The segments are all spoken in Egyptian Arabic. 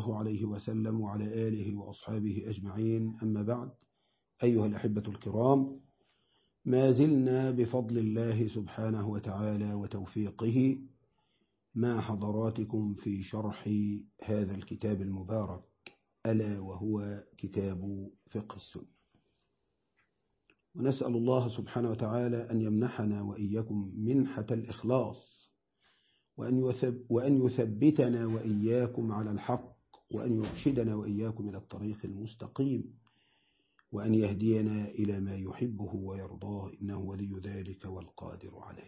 الله عليه وسلم وعلى آله وأصحابه أجمعين أما بعد أيها الأحبة الكرام ما زلنا بفضل الله سبحانه وتعالى وتوفيقه مع حضراتكم في شرح هذا الكتاب المبارك ألا وهو كتاب فقه السنة ونسأل الله سبحانه وتعالى أن يمنحنا وإياكم منحة الإخلاص وأن, يثب وأن يثبتنا وإياكم على الحق وأن يرشدنا وإياكم إلى الطريق المستقيم وأن يهدينا إلى ما يحبه ويرضاه إنه ولي ذلك والقادر عليه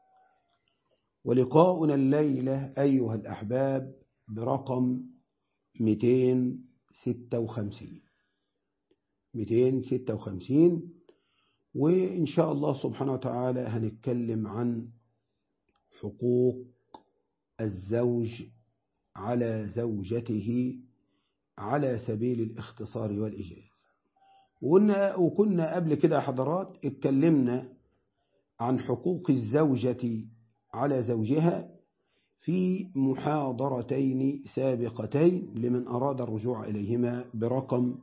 ولقاؤنا الليلة أيها الأحباب برقم 256 256 وإن شاء الله سبحانه وتعالى هنتكلم عن حقوق الزوج على زوجته على سبيل الاختصار والإجازة وقلنا وكنا قبل كده حضرات اتكلمنا عن حقوق الزوجة على زوجها في محاضرتين سابقتين لمن أراد الرجوع إليهما برقم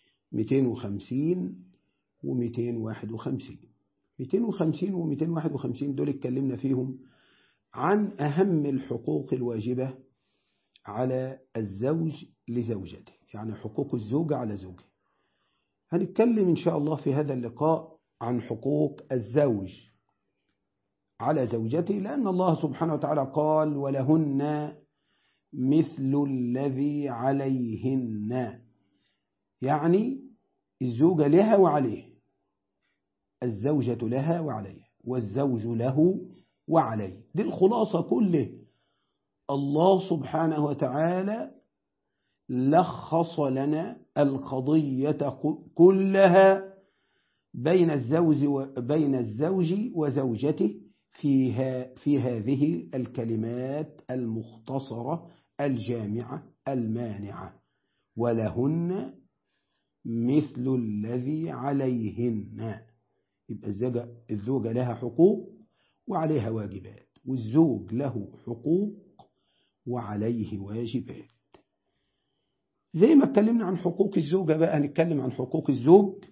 250 و 251 250 و 251 دول اتكلمنا فيهم عن أهم الحقوق الواجبة على الزوج لزوجته يعني حقوق الزوجة على زوجه هنتكلم إن شاء الله في هذا اللقاء عن حقوق الزوج على زوجته لأن الله سبحانه وتعالى قال ولهن مثل الذي عليهن يعني الزوجة لها وعليه الزوجة لها وعليه والزوج له وعليه دي الخلاصة كله الله سبحانه وتعالى لخص لنا القضية كلها بين الزوج وبين الزوج وزوجته فيها في هذه الكلمات المختصرة الجامعة المانعة ولهن مثل الذي عليهن يبقى الزوجة, الزوجة لها حقوق وعليها واجبات والزوج له حقوق وعليه واجبات زي ما اتكلمنا عن حقوق الزوجة بقى هنتكلم عن حقوق الزوج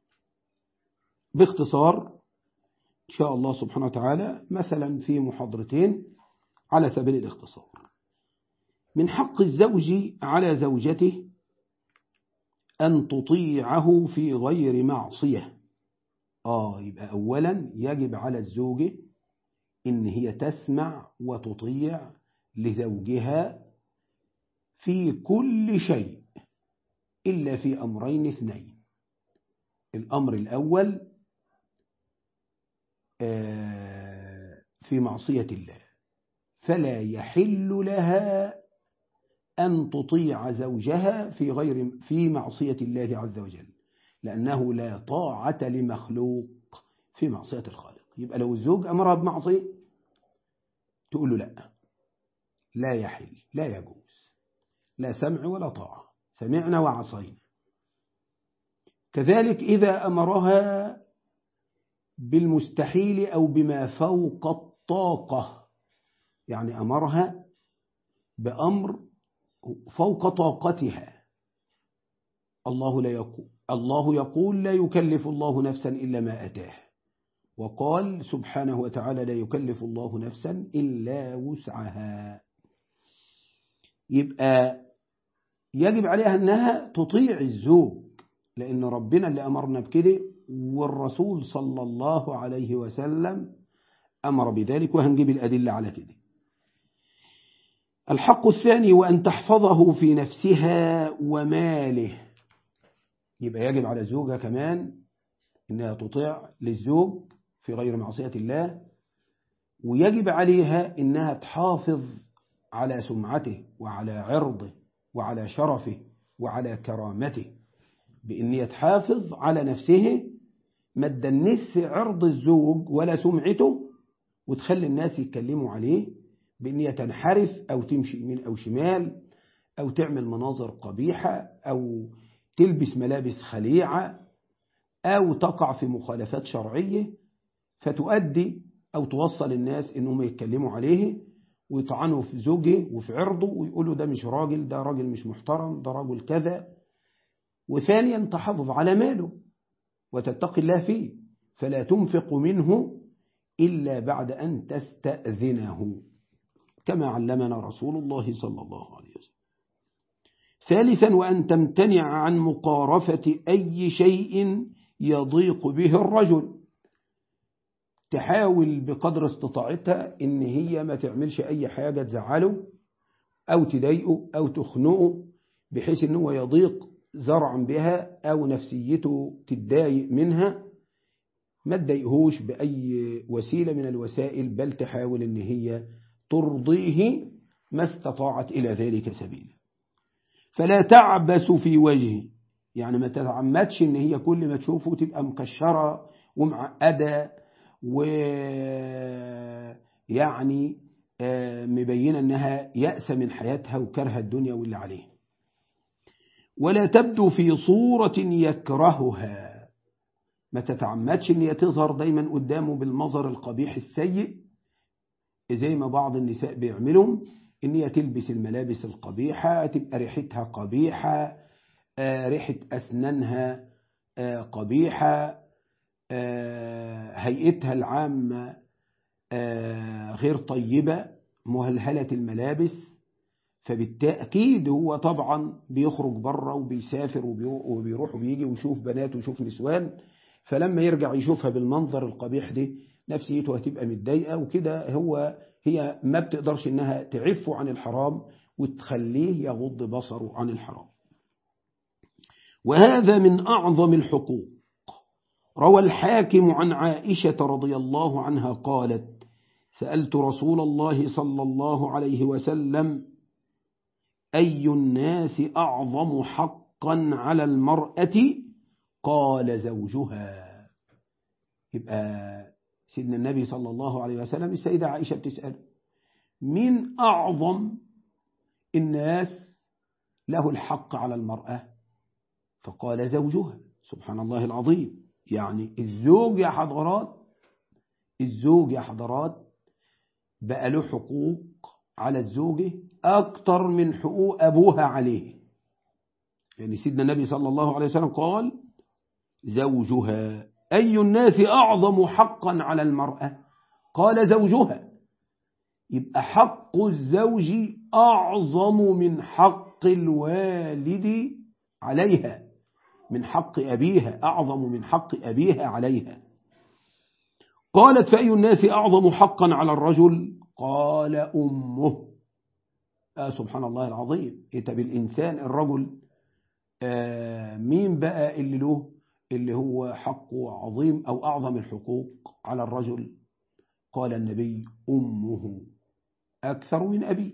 باختصار إن شاء الله سبحانه وتعالى مثلا في محاضرتين على سبيل الاختصار من حق الزوج على زوجته أن تطيعه في غير معصية آه يبقى أولا يجب على الزوجة إن هي تسمع وتطيع لزوجها في كل شيء إلا في أمرين اثنين الأمر الأول في معصية الله فلا يحل لها أن تطيع زوجها في غير في معصية الله عز وجل لأنه لا طاعة لمخلوق في معصية الخالق يبقى لو الزوج أمرها بمعصية تقول له لا لا يحل لا يجوز لا سمع ولا طاعة سمعنا وعصينا كذلك إذا أمرها بالمستحيل أو بما فوق الطاقة يعني أمرها بأمر فوق طاقتها الله لا يقول الله يقول لا يكلف الله نفسا إلا ما أتاه وقال سبحانه وتعالى لا يكلف الله نفسا إلا وسعها يبقى يجب عليها أنها تطيع الزوج لأن ربنا اللي أمرنا بكده والرسول صلى الله عليه وسلم أمر بذلك وهنجيب الأدلة على كده الحق الثاني وأن تحفظه في نفسها وماله يبقى يجب على الزوجة كمان إنها تطيع للزوج في غير معصية الله ويجب عليها إنها تحافظ على سمعته وعلى عرضه وعلى شرفه وعلى كرامته بإن يتحافظ على نفسه ما تدنس عرض الزوج ولا سمعته وتخلي الناس يتكلموا عليه بإن تنحرف أو تمشي يمين أو شمال أو تعمل مناظر قبيحة أو تلبس ملابس خليعة أو تقع في مخالفات شرعية فتؤدي أو توصل الناس إنهم يتكلموا عليه ويطعنوا في زوجه وفي عرضه ويقولوا ده مش راجل ده راجل مش محترم ده راجل كذا وثانيا تحافظ على ماله وتتقي الله فيه فلا تنفق منه إلا بعد أن تستأذنه كما علمنا رسول الله صلى الله عليه وسلم ثالثا وأن تمتنع عن مقارفة أي شيء يضيق به الرجل تحاول بقدر استطاعتها إن هي ما تعملش أي حاجة تزعله أو تضايقه أو تخنقه بحيث أنه يضيق زرعا بها أو نفسيته تتضايق منها ما تضايقهوش بأي وسيلة من الوسائل بل تحاول أن هي ترضيه ما استطاعت إلى ذلك سبيلا فلا تعبس في وجهه يعني ما تتعمدش ان هي كل ما تشوفه تبقى مكشرة ومعقدة ويعني مبينة انها يأس من حياتها وكره الدنيا واللي عليه ولا تبدو في صورة يكرهها ما تتعمدش ان هي تظهر دايما قدامه بالمظهر القبيح السيء زي ما بعض النساء بيعملوا ان هي تلبس الملابس القبيحة تبقى ريحتها قبيحة ريحة أسنانها قبيحة هيئتها العامة غير طيبة مهلهلة الملابس فبالتأكيد هو طبعا بيخرج بره وبيسافر وبيروح وبيجي ويشوف بنات ويشوف نسوان فلما يرجع يشوفها بالمنظر القبيح ده نفسيته هتبقى متضايقة وكده هو هي ما بتقدرش انها تعفه عن الحرام وتخليه يغض بصره عن الحرام وهذا من أعظم الحقوق روى الحاكم عن عائشة رضي الله عنها قالت سألت رسول الله صلى الله عليه وسلم أي الناس أعظم حقا على المرأة قال زوجها يبقى سيدنا النبي صلى الله عليه وسلم السيدة عائشة بتسأل من أعظم الناس له الحق على المرأة فقال زوجها سبحان الله العظيم يعني الزوج يا حضرات الزوج يا حضرات بقى له حقوق على الزوجة أكتر من حقوق أبوها عليه يعني سيدنا النبي صلى الله عليه وسلم قال زوجها أي الناس أعظم حقا على المرأة قال زوجها يبقى حق الزوج أعظم من حق الوالد عليها من حق أبيها أعظم من حق أبيها عليها قالت فأي الناس أعظم حقا على الرجل قال أمه آه سبحان الله العظيم إيه بالإنسان الرجل آه مين بقى اللي له اللي هو حقه عظيم أو أعظم الحقوق على الرجل قال النبي أمه أكثر من أبي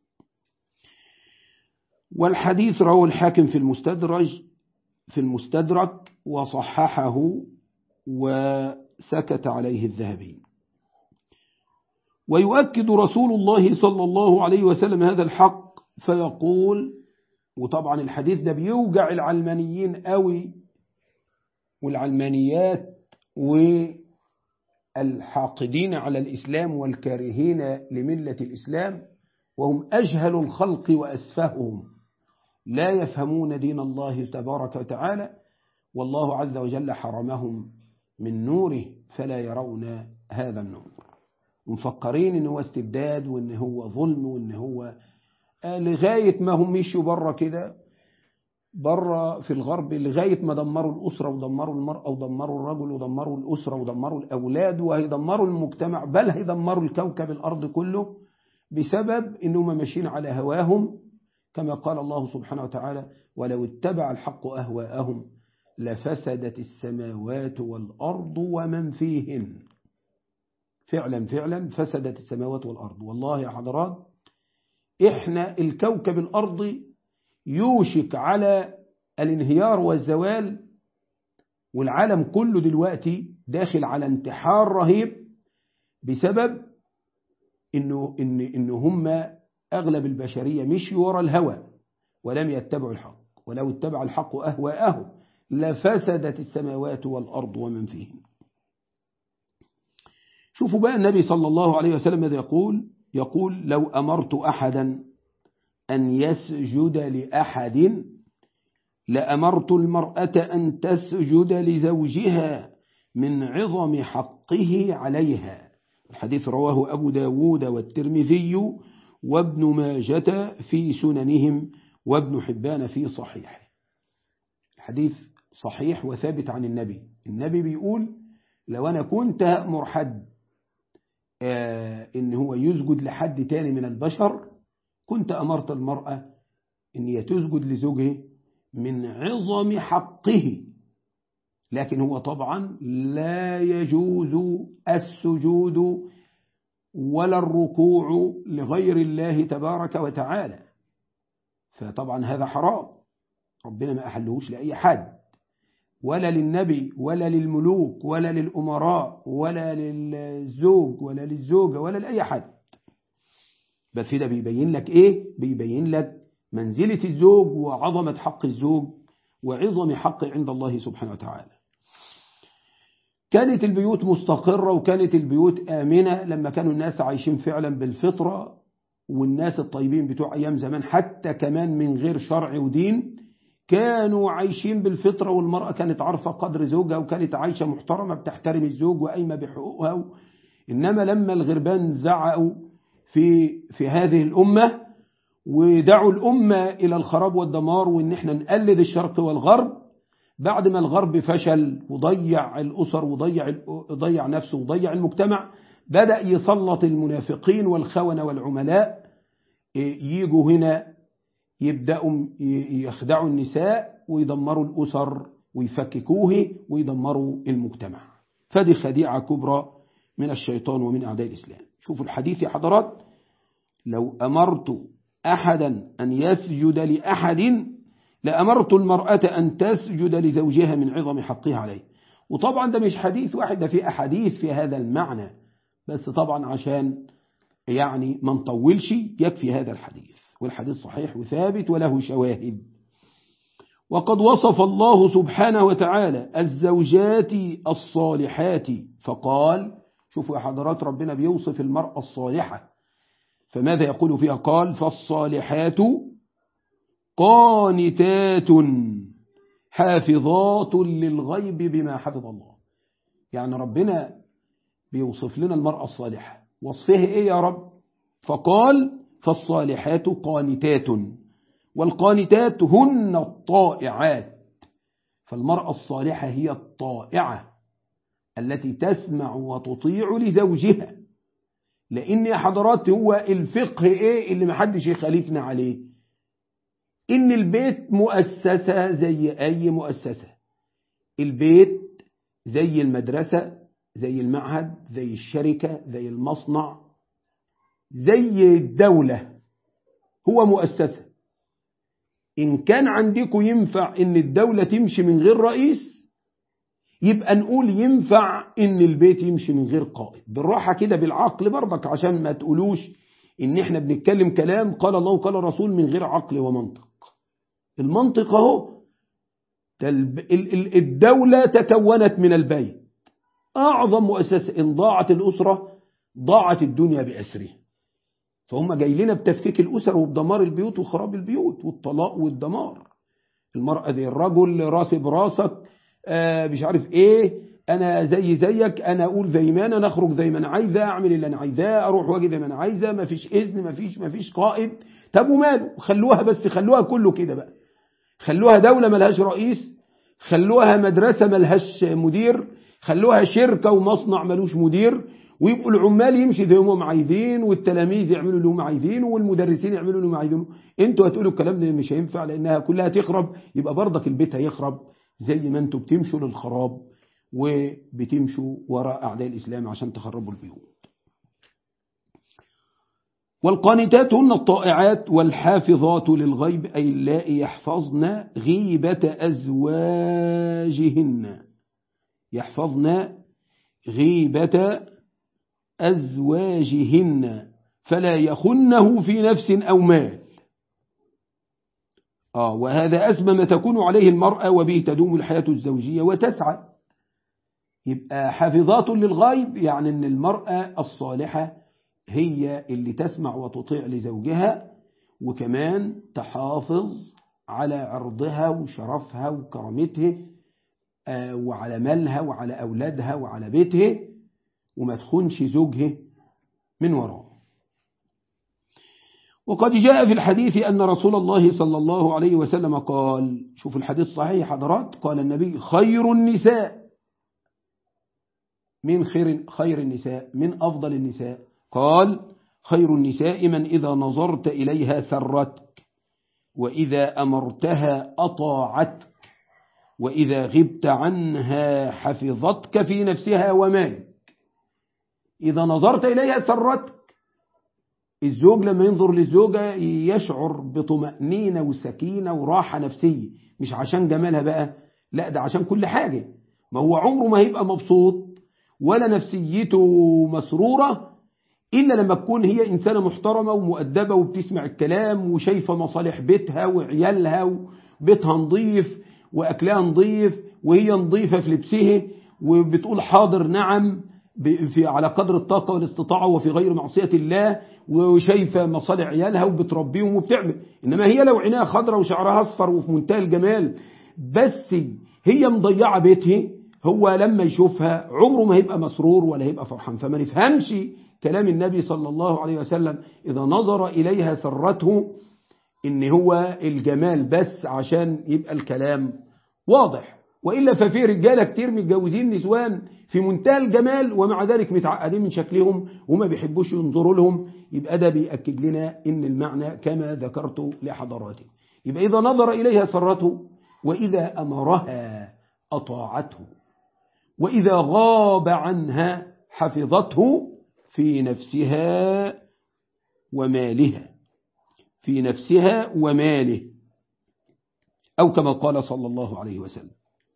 والحديث رواه الحاكم في المستدرج في المستدرك وصححه وسكت عليه الذهبي ويؤكد رسول الله صلى الله عليه وسلم هذا الحق فيقول وطبعا الحديث ده بيوجع العلمانيين قوي والعلمانيات والحاقدين على الإسلام والكارهين لملة الإسلام وهم أجهل الخلق وأسفههم لا يفهمون دين الله تبارك وتعالى والله عز وجل حرمهم من نوره فلا يرون هذا النور مفكرين ان هو استبداد وان هو ظلم وان هو لغاية ما هم مشوا بره كده بره في الغرب لغاية ما دمروا الأسرة ودمروا المرأة ودمروا الرجل ودمروا الأسرة ودمروا الأولاد وهيدمروا المجتمع بل هيدمروا الكوكب الأرض كله بسبب أنهم ماشيين على هواهم كما قال الله سبحانه وتعالى ولو اتبع الحق أهواءهم لفسدت السماوات والأرض ومن فيهن فعلا فعلا فسدت السماوات والأرض والله يا حضرات إحنا الكوكب الأرضي يوشك على الانهيار والزوال والعالم كله دلوقتي داخل على انتحار رهيب بسبب إنه, إن, إن هم أغلب البشرية مشوا وراء الهوى ولم يتبعوا الحق ولو اتبع الحق أهواءه لفسدت السماوات والأرض ومن فيهن شوفوا بقى النبي صلى الله عليه وسلم ماذا يقول يقول لو أمرت أحدا أن يسجد لأحد لأمرت المرأة أن تسجد لزوجها من عظم حقه عليها الحديث رواه أبو داود والترمذي وابن ماجة في سننهم وابن حبان في صحيحه الحديث صحيح وثابت عن النبي النبي بيقول لو أنا كنت أمر حد آه إن هو يسجد لحد تاني من البشر كنت أمرت المرأة إن هي تسجد لزوجه من عظم حقه لكن هو طبعا لا يجوز السجود ولا الركوع لغير الله تبارك وتعالى فطبعا هذا حرام ربنا ما أحلهوش لأي حد ولا للنبي ولا للملوك ولا للأمراء ولا للزوج ولا للزوجة ولا لأي حد بس ده بيبين لك إيه بيبين لك منزلة الزوج وعظمة حق الزوج وعظم حقه عند الله سبحانه وتعالى كانت البيوت مستقرة وكانت البيوت آمنة لما كانوا الناس عايشين فعلا بالفطرة والناس الطيبين بتوع أيام زمان حتى كمان من غير شرع ودين كانوا عايشين بالفطرة والمرأة كانت عارفة قدر زوجها وكانت عايشة محترمة بتحترم الزوج وقايمة بحقوقها إنما لما الغربان زعقوا في, في هذه الأمة ودعوا الأمة إلى الخراب والدمار وإن احنا نقلد الشرق والغرب بعد ما الغرب فشل وضيع الأسر وضيع ضيع نفسه وضيع المجتمع بدأ يسلط المنافقين والخونة والعملاء يجوا هنا يبدأوا يخدعوا النساء ويدمروا الأسر ويفككوه ويدمروا المجتمع فدي خديعة كبرى من الشيطان ومن أعداء الإسلام شوفوا الحديث يا حضرات لو أمرت أحدا أن يسجد لأحد لأمرت المرأة أن تسجد لزوجها من عظم حقها عليه وطبعا ده مش حديث واحد ده في أحاديث في هذا المعنى بس طبعا عشان يعني ما نطولش يكفي هذا الحديث والحديث صحيح وثابت وله شواهد وقد وصف الله سبحانه وتعالى الزوجات الصالحات فقال شوفوا يا حضرات ربنا بيوصف المرأة الصالحة فماذا يقول فيها قال فالصالحات قانتات حافظات للغيب بما حفظ الله يعني ربنا بيوصف لنا المرأة الصالحة وصفها ايه يا رب فقال فالصالحات قانتات والقانتات هن الطائعات فالمرأة الصالحة هي الطائعة التي تسمع وتطيع لزوجها لأن يا حضرات هو الفقه إيه اللي محدش يخالفنا عليه إن البيت مؤسسة زي أي مؤسسة البيت زي المدرسة زي المعهد زي الشركة زي المصنع زي الدولة هو مؤسسة إن كان عندكم ينفع إن الدولة تمشي من غير رئيس يبقى نقول ينفع إن البيت يمشي من غير قائد بالراحة كده بالعقل برضك عشان ما تقولوش إن إحنا بنتكلم كلام قال الله وقال الرسول من غير عقل ومنطق المنطق اهو الدولة تكونت من البيت أعظم مؤسسة إن ضاعت الأسرة ضاعت الدنيا بأسرها فهم جاي لنا بتفكيك الأسر وبدمار البيوت وخراب البيوت والطلاق والدمار المرأة زي الرجل راسي براسك آه مش عارف ايه انا زي زيك انا اقول زي ما انا نخرج زي ما انا عايزه اعمل اللي انا عايزاه اروح واجي زي ما انا عايزه مفيش اذن مفيش مفيش قائد طب وماله خلوها بس خلوها كله كده بقى خلوها دولة ملهاش رئيس خلوها مدرسة ملهاش مدير خلوها شركة ومصنع ملوش مدير ويبقوا العمال يمشي زي ما هم عايزين والتلاميذ يعملوا اللي هم عايزينه والمدرسين يعملوا اللي هم عايزينه انتوا هتقولوا الكلام ده مش هينفع لانها كلها تخرب يبقى برضك البيت هيخرب زي ما انتوا بتمشوا للخراب وبتمشوا وراء اعداء الاسلام عشان تخربوا البيوت والقانتات هن الطائعات والحافظات للغيب أي اللائي يحفظن غيبة أزواجهن يحفظن غيبة أزواجهن فلا يخنه في نفس أو مال آه وهذا أسمى ما تكون عليه المرأة وبه تدوم الحياة الزوجية وتسعى يبقى حافظات للغيب يعني أن المرأة الصالحة هي اللي تسمع وتطيع لزوجها وكمان تحافظ على عرضها وشرفها وكرامتها وعلى مالها وعلى أولادها وعلى بيتها وما تخونش زوجها من وراء وقد جاء في الحديث أن رسول الله صلى الله عليه وسلم قال شوف الحديث صحيح حضرات قال النبي خير النساء من خير, خير النساء من أفضل النساء قال خير النساء من إذا نظرت إليها سرتك وإذا أمرتها أطاعتك وإذا غبت عنها حفظتك في نفسها ومالك إذا نظرت إليها سرتك الزوج لما ينظر للزوجة يشعر بطمأنينة وسكينة وراحة نفسية مش عشان جمالها بقى لا ده عشان كل حاجة ما هو عمره ما هيبقى مبسوط ولا نفسيته مسرورة إلا لما تكون هي إنسانة محترمة ومؤدبة وبتسمع الكلام وشايفة مصالح بيتها وعيالها وبيتها نظيف وأكلها نظيف وهي نظيفة في لبسها وبتقول حاضر نعم في على قدر الطاقة والاستطاعة وفي غير معصية الله وشايفة مصالح عيالها وبتربيهم وبتعمل إنما هي لو عينها خضرة وشعرها أصفر وفي منتهى الجمال بس هي مضيعة بيتها هو لما يشوفها عمره ما هيبقى مسرور ولا هيبقى فرحان فما نفهمش كلام النبي صلى الله عليه وسلم إذا نظر إليها سرته إن هو الجمال بس عشان يبقى الكلام واضح وإلا ففي رجالة كتير متجوزين نسوان في منتهى الجمال ومع ذلك متعقدين من شكلهم وما بيحبوش ينظروا لهم يبقى ده بيأكد لنا إن المعنى كما ذكرت لحضراتي يبقى إذا نظر إليها سرته وإذا أمرها أطاعته وإذا غاب عنها حفظته في نفسها ومالها في نفسها وماله أو كما قال صلى الله عليه وسلم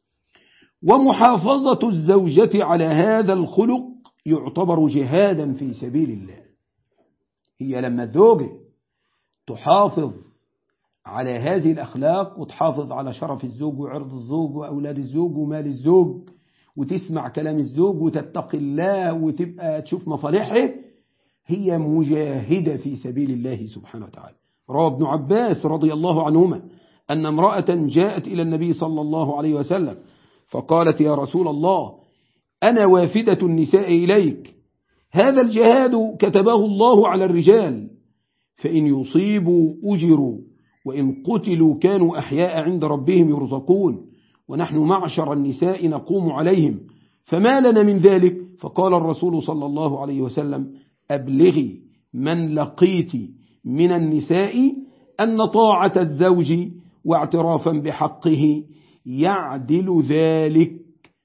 ومحافظة الزوجة على هذا الخلق يعتبر جهادا في سبيل الله هي لما الزوجة تحافظ على هذه الأخلاق وتحافظ على شرف الزوج وعرض الزوج وأولاد الزوج ومال الزوج وتسمع كلام الزوج وتتقي الله وتبقى تشوف مصالحه هي مجاهدة في سبيل الله سبحانه وتعالى روى ابن عباس رضي الله عنهما أن امرأة جاءت إلى النبي صلى الله عليه وسلم فقالت يا رسول الله أنا وافدة النساء إليك هذا الجهاد كتبه الله على الرجال فإن يصيبوا أجروا وإن قتلوا كانوا أحياء عند ربهم يرزقون ونحن معشر النساء نقوم عليهم فما لنا من ذلك فقال الرسول صلى الله عليه وسلم أبلغي من لقيت من النساء أن طاعة الزوج واعترافا بحقه يعدل ذلك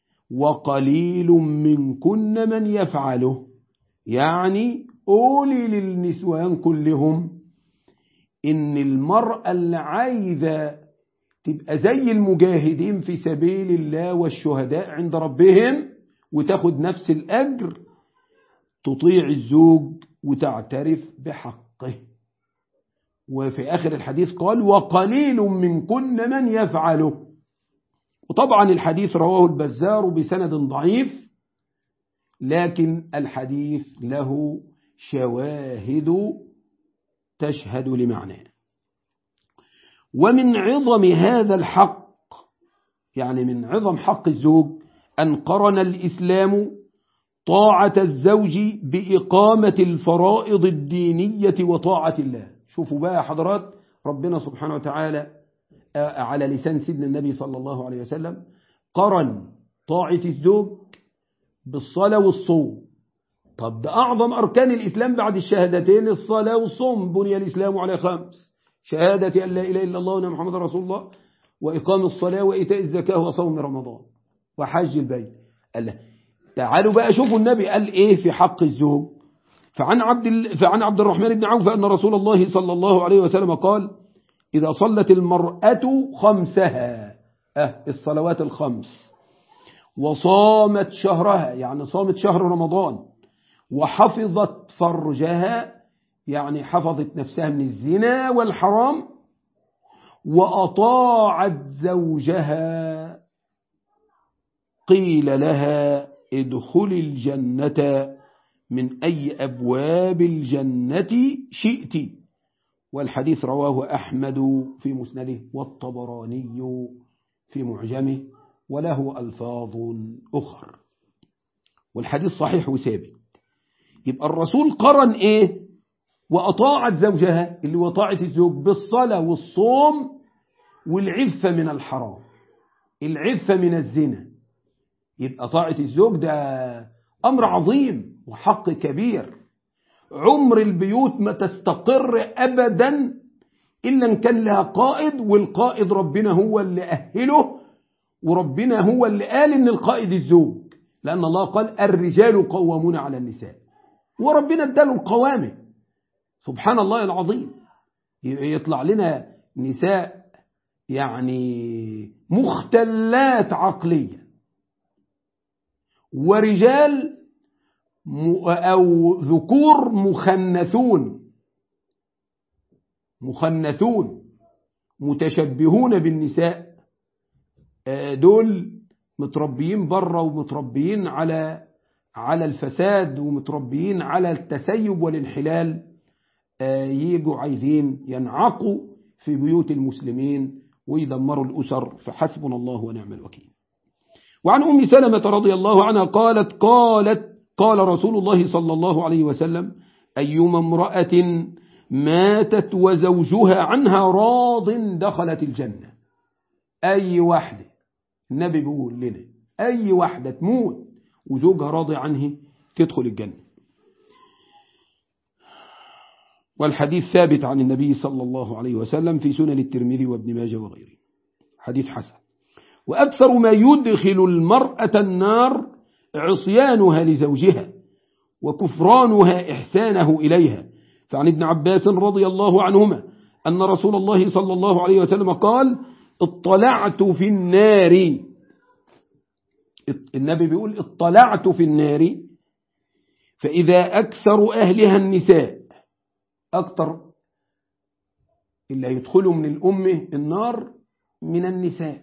وقليل منكن من يفعله يعني قولي للنسوان كلهم إن المرأة اللي عايزة تبقى زي المجاهدين في سبيل الله والشهداء عند ربهم وتاخد نفس الأجر تطيع الزوج وتعترف بحقه وفي آخر الحديث قال وقليل منكن من يفعله وطبعا الحديث رواه البزار بسند ضعيف لكن الحديث له شواهد تشهد لمعناه ومن عظم هذا الحق يعني من عظم حق الزوج أن قرن الإسلام طاعة الزوج بإقامة الفرائض الدينية وطاعة الله شوفوا بقى حضرات ربنا سبحانه وتعالى على لسان سيدنا النبي صلى الله عليه وسلم قرن طاعة الزوج بالصلاة والصوم طب ده أعظم أركان الإسلام بعد الشهادتين الصلاة والصوم بني الإسلام على خمس شهادة أن لا إله إلا الله وأن محمد رسول الله وإقام الصلاة وإيتاء الزكاة وصوم رمضان وحج البيت قال له تعالوا بقى شوفوا النبي قال إيه في حق الزوج فعن عبد, فعن عبد الرحمن بن عوف أن رسول الله صلى الله عليه وسلم قال إذا صلت المرأة خمسها أه الصلوات الخمس وصامت شهرها يعني صامت شهر رمضان وحفظت فرجها يعني حفظت نفسها من الزنا والحرام وأطاعت زوجها قيل لها ادخل الجنة من أي أبواب الجنة شئت والحديث رواه أحمد في مسنده والطبراني في معجمه وله ألفاظ أخر والحديث صحيح وثابت يبقى الرسول قرن إيه وأطاعت زوجها اللي وطاعت الزوج بالصلاة والصوم والعفة من الحرام العفة من الزنا يبقى طاعة الزوج ده أمر عظيم وحق كبير عمر البيوت ما تستقر أبدا إلا إن كان لها قائد والقائد ربنا هو اللي أهله وربنا هو اللي قال إن القائد الزوج لأن الله قال الرجال قوامون على النساء وربنا اداله القوامة سبحان الله العظيم يطلع لنا نساء يعني مختلات عقلية ورجال أو ذكور مخنثون مخنثون متشبهون بالنساء دول متربيين بره ومتربيين على على الفساد ومتربيين على التسيب والانحلال يجوا عايزين ينعقوا في بيوت المسلمين ويدمروا الأسر فحسبنا الله ونعم الوكيل وعن أم سلمة رضي الله عنها قالت قالت قال رسول الله صلى الله عليه وسلم أيما امرأة ماتت وزوجها عنها راض دخلت الجنة أي واحدة النبي بيقول لنا أي واحدة تموت وزوجها راضي عنه تدخل الجنة والحديث ثابت عن النبي صلى الله عليه وسلم في سنن الترمذي وابن ماجه وغيره حديث حسن وأكثر ما يدخل المرأة النار عصيانها لزوجها وكفرانها إحسانه إليها فعن ابن عباس رضي الله عنهما أن رسول الله صلى الله عليه وسلم قال اطلعت في النار النبي بيقول اطلعت في النار فإذا أكثر أهلها النساء أكثر اللي هيدخلوا من الأمة النار من النساء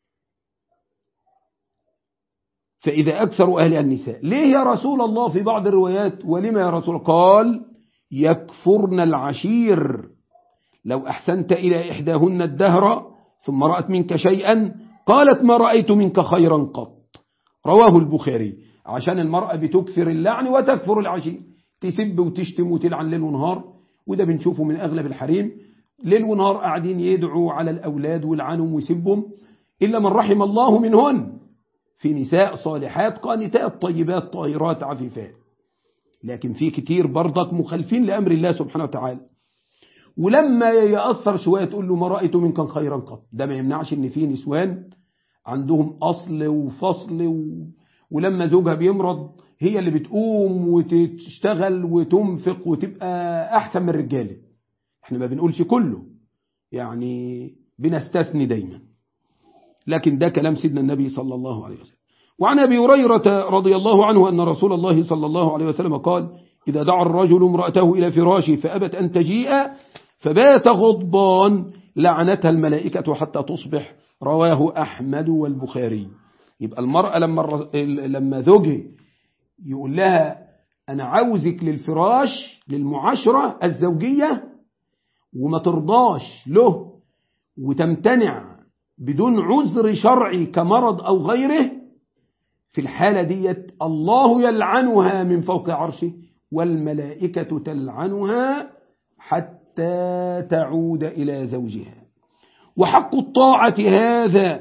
فإذا أكثر أهلها النساء ليه يا رسول الله في بعض الروايات ولما يا رسول قال يكفرن العشير لو أحسنت إلى إحداهن الدهر ثم رأت منك شيئا قالت ما رأيت منك خيرا قط رواه البخاري عشان المرأة بتكثر اللعن وتكفر العشير تسب وتشتم وتلعن ليل ونهار وده بنشوفه من أغلب الحريم ليل ونهار قاعدين يدعوا على الأولاد والعنهم ويسبهم إلا من رحم الله منهن في نساء صالحات قانتات طيبات طاهرات عفيفات لكن في كتير برضك مخالفين لأمر الله سبحانه وتعالى ولما يأثر شوية تقول له ما رأيت منك خيرا قط ده ما يمنعش ان في نسوان عندهم أصل وفصل و... ولما زوجها بيمرض هي اللي بتقوم وتشتغل وتنفق وتبقى أحسن من الرجالة احنا ما بنقولش كله يعني بنستثني دايما لكن ده كلام سيدنا النبي صلى الله عليه وسلم وعن أبي هريرة رضي الله عنه أن رسول الله صلى الله عليه وسلم قال إذا دعا الرجل امرأته إلى فراشه فأبت أن تجيء فبات غضبان لعنتها الملائكة حتى تصبح رواه أحمد والبخاري يبقى المرأة لما لما زوجها يقول لها أنا عاوزك للفراش للمعاشرة الزوجية وما ترضاش له وتمتنع بدون عذر شرعي كمرض أو غيره في الحالة ديت الله يلعنها من فوق عرشه والملائكة تلعنها حتى تعود إلى زوجها وحق الطاعة هذا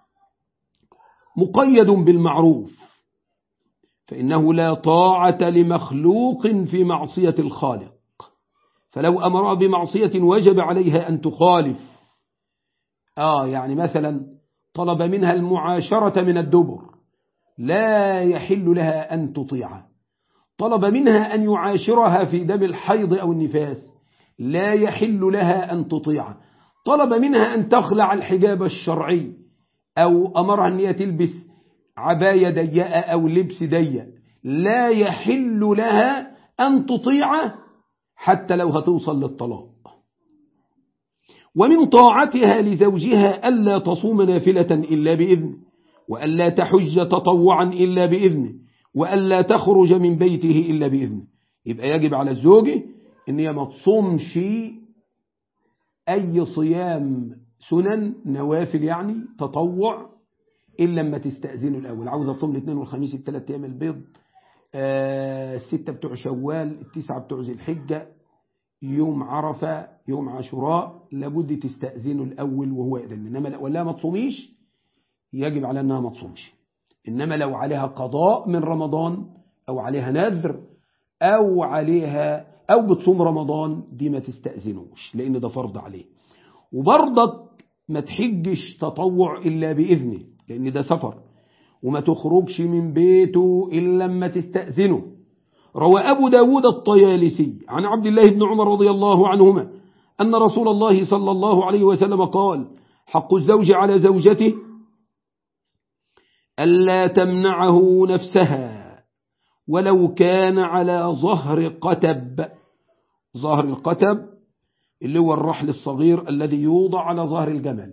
مقيد بالمعروف فإنه لا طاعة لمخلوق في معصية الخالق فلو أمر بمعصية وجب عليها أن تخالف آه يعني مثلا طلب منها المعاشرة من الدبر لا يحل لها أن تطيعه طلب منها أن يعاشرها في دم الحيض أو النفاس لا يحل لها أن تطيعه طلب منها أن تخلع الحجاب الشرعي أو أمرها أن هي تلبس عباية ضيقة أو لبس ضيق لا يحل لها أن تطيعه حتى لو هتوصل للطلاق ومن طاعتها لزوجها ألا تصوم نافلة إلا بإذنه وألا تحج تطوعا إلا بإذنه وألا تخرج من بيته إلا بإذنه يبقى يجب على الزوجة إن هي ما تصومش أي صيام سنن نوافل يعني تطوع إلا لما تستأذنه الأول عاوز أصوم الاثنين والخميس الثلاث أيام البيض آه الستة بتوع شوال التسعة بتوع ذي الحجة يوم عرفة يوم عاشوراء لابد تستأذنه الأول وهو يأذن إنما ولا ما تصوميش يجب على أنها ما تصومش إنما لو عليها قضاء من رمضان أو عليها نذر أو عليها أو بتصوم رمضان دي ما تستأذنوش لأن ده فرض عليه وبرضك ما تحجش تطوع إلا بإذنه لأن ده سفر وما تخرجش من بيته إلا لما تستأذنه روى أبو داود الطيالسي عن عبد الله بن عمر رضي الله عنهما أن رسول الله صلى الله عليه وسلم قال حق الزوج على زوجته ألا تمنعه نفسها ولو كان على ظهر قتب ظهر القتب اللي هو الرحل الصغير الذي يوضع على ظهر الجمل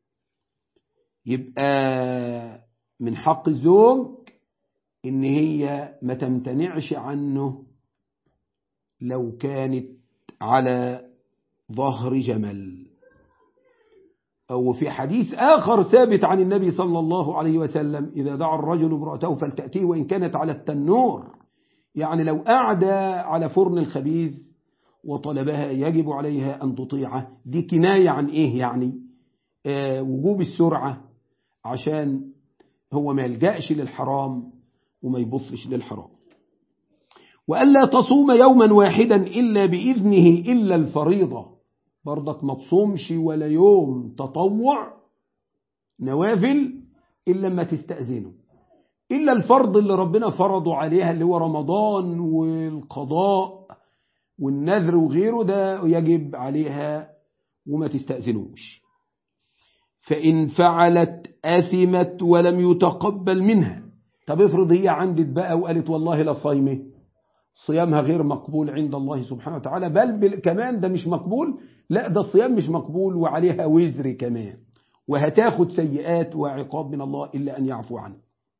يبقى من حق الزوج ان هي ما تمتنعش عنه لو كانت على ظهر جمل أو في حديث آخر ثابت عن النبي صلى الله عليه وسلم إذا دعا الرجل امرأته فلتأتيه وإن كانت على التنور يعني لو قعد على فرن الخبيز وطلبها يجب عليها أن تطيعه دي كناية عن إيه يعني آه وجوب السرعة عشان هو ما يلجأش للحرام وما يبصش للحرام وألا تصوم يوما واحدا إلا بإذنه إلا الفريضة برضك ما تصومش ولا يوم تطوع نوافل إلا ما تستأذنه إلا الفرض اللي ربنا فرضه عليها اللي هو رمضان والقضاء والنذر وغيره ده يجب عليها وما تستأذنوش فإن فعلت أثمت ولم يتقبل منها طب افرض هي عندت بقى وقالت والله لا صايمه صيامها غير مقبول عند الله سبحانه وتعالى بل كمان ده مش مقبول لا ده الصيام مش مقبول وعليها وزر كمان وهتاخد سيئات وعقاب من الله إلا أن يعفو عنه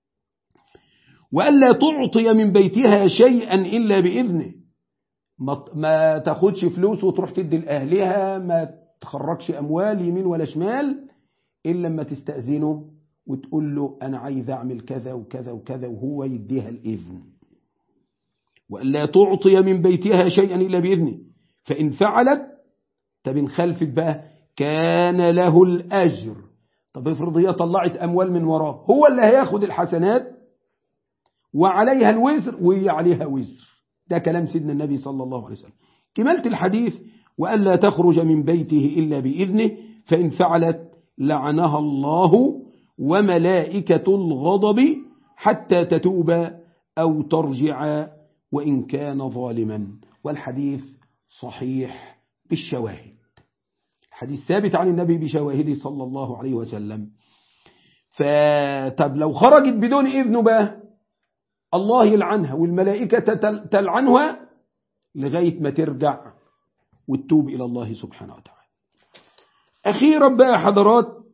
وألا تعطي من بيتها شيئا إلا بإذنه ما تاخدش فلوس وتروح تدي لأهلها ما تخرجش أموال يمين ولا شمال إلا لما تستأذنه وتقول له أنا عايز أعمل كذا وكذا وكذا وهو يديها الإذن وألا تعطي من بيتها شيئا إلا بإذنه فإن فعلت طب إن خلفت بقى كان له الأجر طب افرض هي طلعت أموال من وراه هو اللي هياخد الحسنات وعليها الوزر وهي عليها وزر ده كلام سيدنا النبي صلى الله عليه وسلم كملت الحديث وألا تخرج من بيته إلا بإذنه فإن فعلت لعنها الله وملائكة الغضب حتى تتوب أو ترجع وإن كان ظالما والحديث صحيح بالشواهد حديث ثابت عن النبي بشواهده صلى الله عليه وسلم فطب لو خرجت بدون إذنه بقى الله يلعنها والملائكة تلعنها لغاية ما ترجع وتتوب إلى الله سبحانه وتعالى أخيرا بقى حضرات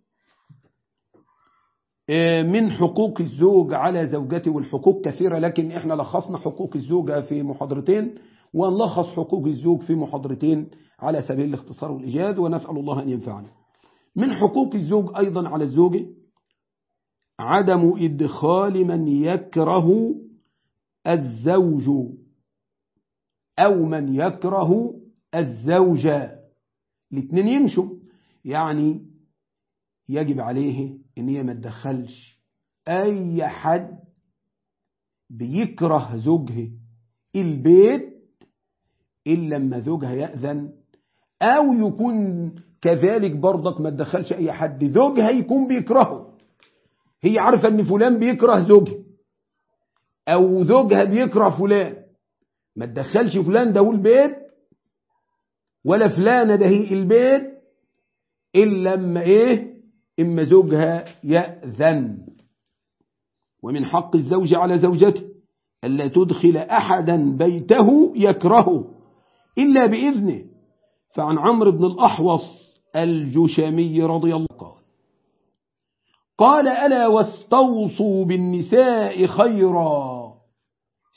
من حقوق الزوج على زوجته والحقوق كثيرة لكن احنا لخصنا حقوق الزوجة في محاضرتين ونلخص حقوق الزوج في محاضرتين على سبيل الاختصار والإيجاد ونسأل الله أن ينفعنا من حقوق الزوج أيضا على الزوجة عدم إدخال من يكره الزوج أو من يكره الزوجة الاثنين يمشوا يعني يجب عليه ان هي ما تدخلش اي حد بيكره زوجها البيت الا لما زوجها يأذن او يكون كذلك برضك ما تدخلش اي حد زوجها يكون بيكرهه هي عارفة ان فلان بيكره زوجها او زوجها بيكره فلان ما تدخلش فلان ده البيت ولا فلانة ده هي البيت إلا لما إيه إما زوجها يأذن ومن حق الزوج على زوجته ألا تدخل أحدا بيته يكرهه إلا بإذنه فعن عمرو بن الأحوص الجشمي رضي الله قال قال ألا واستوصوا بالنساء خيرا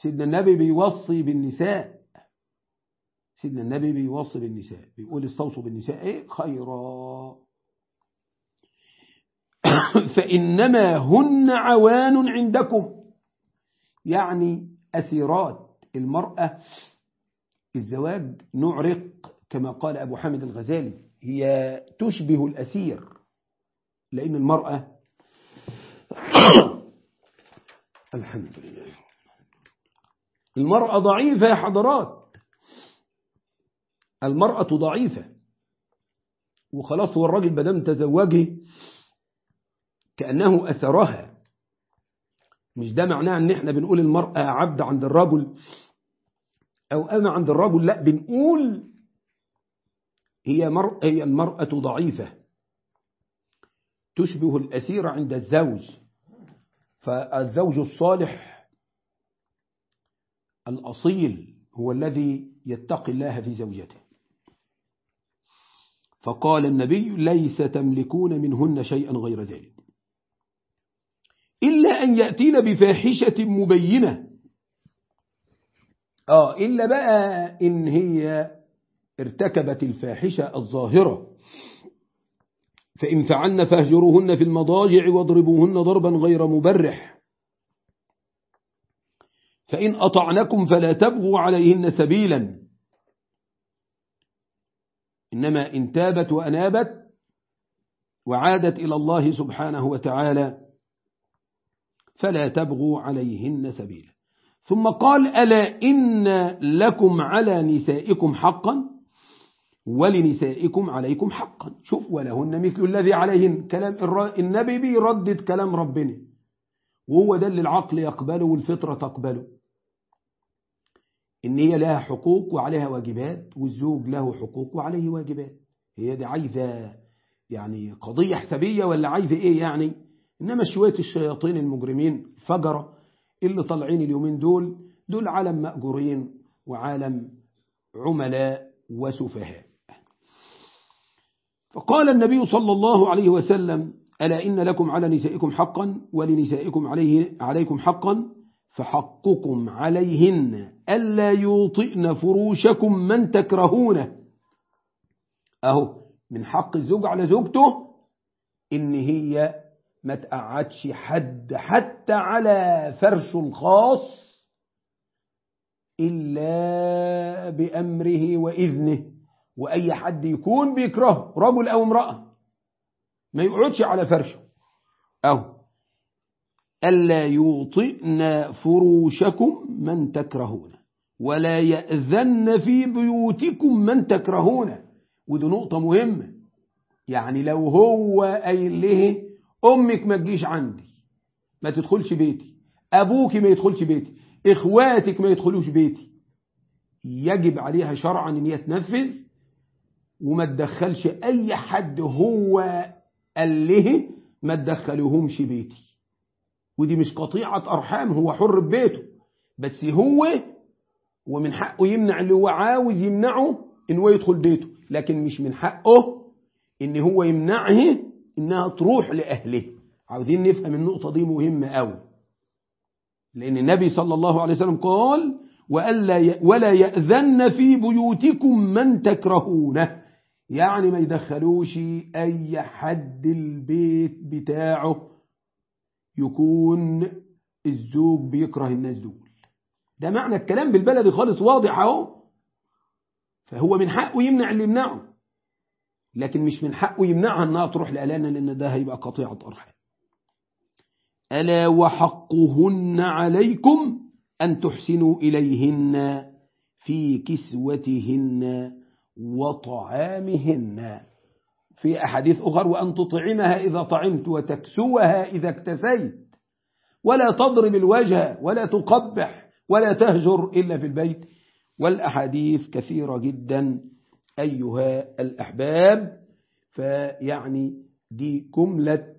سيدنا النبي بيوصي بالنساء سيدنا النبي بيوصي بالنساء بيقول استوصوا بالنساء ايه خيرا فإنما هن عوان عندكم يعني أسيرات المرأة الزواج نوع رق كما قال أبو حامد الغزالي هي تشبه الأسير لأن المرأة الحمد لله المرأة ضعيفة يا حضرات المرأة ضعيفة وخلاص هو الراجل بدم تزوجه كأنه أسرها مش ده معناه ان احنا بنقول المرأة عبد عند الرجل او انا عند الرجل لا بنقول هي, مر... هي المرأة ضعيفة تشبه الأسير عند الزوج فالزوج الصالح الأصيل هو الذي يتقي الله في زوجته فقال النبي ليس تملكون منهن شيئا غير ذلك إلا أن يأتين بفاحشة مبينة آه إلا بقى إن هي ارتكبت الفاحشة الظاهرة فإن فعلن فاهجروهن في المضاجع واضربوهن ضربا غير مبرح فإن أطعنكم فلا تبغوا عليهن سبيلا إنما إن تابت وأنابت وعادت إلى الله سبحانه وتعالى فلا تبغوا عليهن سبيلا ثم قال ألا إن لكم على نسائكم حقا ولنسائكم عليكم حقا شوف ولهن مثل الذي عليهن كلام النبي بيردد كلام ربنا وهو ده اللي العقل يقبله والفطرة تقبله إن هي لها حقوق وعليها واجبات والزوج له حقوق وعليه واجبات هي دي عايزة يعني قضية حسابية ولا عايزة إيه يعني إنما شوية الشياطين المجرمين فجرة اللي طالعين اليومين دول دول عالم مأجورين وعالم عملاء وسفهاء فقال النبي صلى الله عليه وسلم ألا إن لكم على نسائكم حقا ولنسائكم عليه عليكم حقا فحقكم عليهن ألا يوطئن فروشكم من تكرهونه أهو من حق الزوج على زوجته إن هي ما تقعدش حد حتى على فرشه الخاص إلا بأمره وإذنه وأي حد يكون بيكرهه رجل أو امرأة ما يقعدش على فرشه أو ألا يوطئن فروشكم من تكرهون ولا يأذن في بيوتكم من تكرهون ودي نقطة مهمة يعني لو هو قايل له أمك ما تجيش عندي ما تدخلش بيتي أبوك ما يدخلش بيتي إخواتك ما يدخلوش بيتي يجب عليها شرعا أن هي تنفذ وما تدخلش أي حد هو قال له ما تدخلوهمش بيتي ودي مش قطيعة أرحام هو حر ببيته بس هو ومن حقه يمنع اللي هو عاوز يمنعه إن هو يدخل بيته لكن مش من حقه إن هو يمنعه إنها تروح لأهله عاوزين نفهم النقطة دي مهمة أوي لأن النبي صلى الله عليه وسلم قال وألا ولا يأذن في بيوتكم من تكرهونه يعني ما يدخلوش أي حد البيت بتاعه يكون الزوج بيكره الناس دول ده معنى الكلام بالبلد خالص واضح اهو فهو من حقه يمنع اللي يمنعه لكن مش من حقه يمنعها انها تروح لألانا لأن ده هيبقى قطيعة أرحام ألا وحقهن عليكم أن تحسنوا إليهن في كسوتهن وطعامهن في أحاديث أخر وأن تطعمها إذا طعمت وتكسوها إذا اكتسيت ولا تضرب الوجه ولا تقبح ولا تهجر إلا في البيت والأحاديث كثيرة جدا أيها الأحباب فيعني دي جملة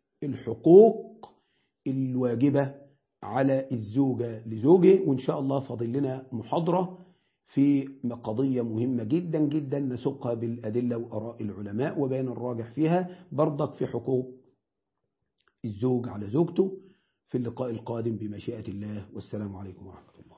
الحقوق الواجبة على الزوجة لزوجه وإن شاء الله فاضل لنا محاضرة في قضية مهمة جدا جدا نسقها بالأدلة وأراء العلماء وبين الراجح فيها برضك في حقوق الزوج على زوجته في اللقاء القادم بمشيئة الله والسلام عليكم ورحمة الله